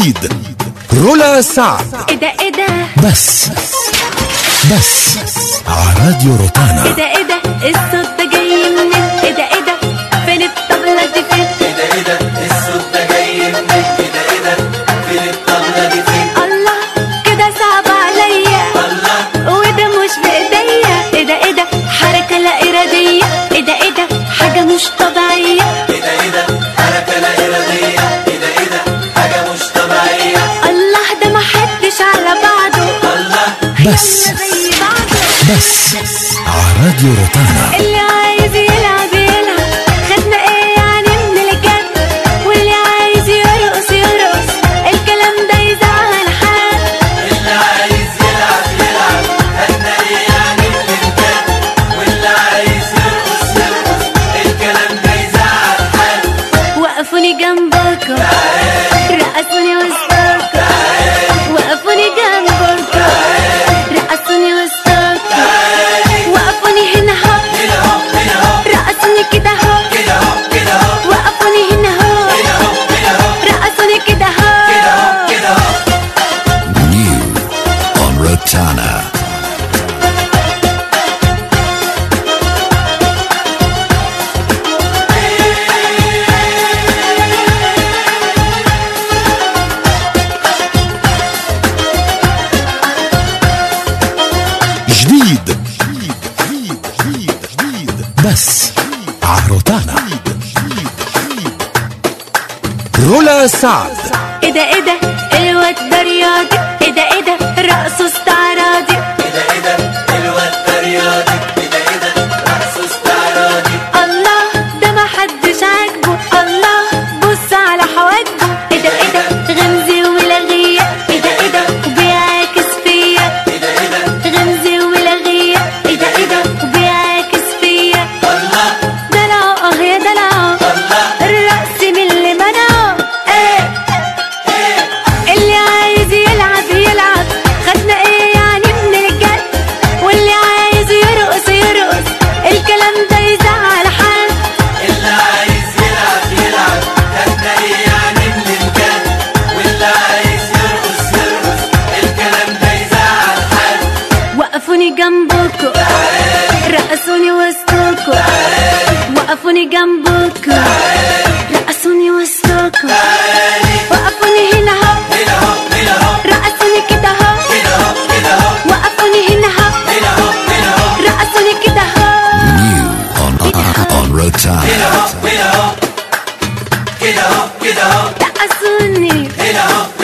جديد رولا سعد ايه ده ايه ده بس بس على راديو ايه روتانا ده ايه ده الصوت ده جاي منين ايه ده ايه ده فين الطبلة دي فين ايه ده ايه ده الصوت ده جاي منين ايه ده ايه ده فين الطبلة دي فين الله كده صعب عليا الله وده مش بايديا ايه ده ايه ده حركة لا ارادية ايه ده ايه ده حاجة مش طبيعية ايه ده ايه ده حركة لا إرادية ايه ده ايه ده حاجة مش طبيعية الله ده ما حدش على بعضه الله بس يلا زي بعضه بس على راديو روتانا اللي عايز يلعب يلعب خدنا ايه يعني من الجد واللي عايز يرقص يرقص الكلام ده يزعل حد اللي عايز يلعب يلعب خدنا ايه يعني من الجد واللي عايز يرقص يرقص الكلام ده يزعل حد وقفوني جنبكم رقصوني وسطكم وقفوني جنبكم رقصوني وسطكم وقفوني هنا اهو هنا اهو هنا اهو رقصوني كده اهو كده اهو كده اهو وقفوني هنا اهو هنا اهو هنا اهو رقصوني كده كده اهو اهو كده اهو New on Rotana. جديد بس على روتانا رولا سعد ايه ده ايه ده الواد ده رياضي ايه ده ايه ده رقصه استعراضي ايه ده ايه ده الواد ده رياضي ايه ده ايه ده رقص استعراضي الله ده ما حدش عاجبه الله بص على حواجبه ايه ده ايه ده غمزي ولغية ايه ده ايه ده وبيعاكس فيا ايه ده ايه ده غمزي ولغية ايه ده ايه ده وبيعاكس فيا الله دلعه اه يا دلعه الله الرقص من اللي منعه ايه اللي عايز يلعب يلعب خدنا ايه يعني من الجد واللي عايز يرقص يرقص الكلام ده يزعل حد اللي عايز يلعب يلعب خدنا ايه يعني من الجد واللي عايز يرقص يرقص الكلام ده يزعل حد وقفوني جنبكم رقصوني وسطكم وقفوني جنبكم رقصوني وسطكم وقفوني هنا اهو هنا اهو هنا اهو رقصوني كده اهو هنا اهو هنا اهو وقفوني هنا اهو هنا اهو هنا اهو رقصوني كده اهو New on on هنا Rotana. اهو هنا اهو كده اهو كده اهو رقصوني هنا اهو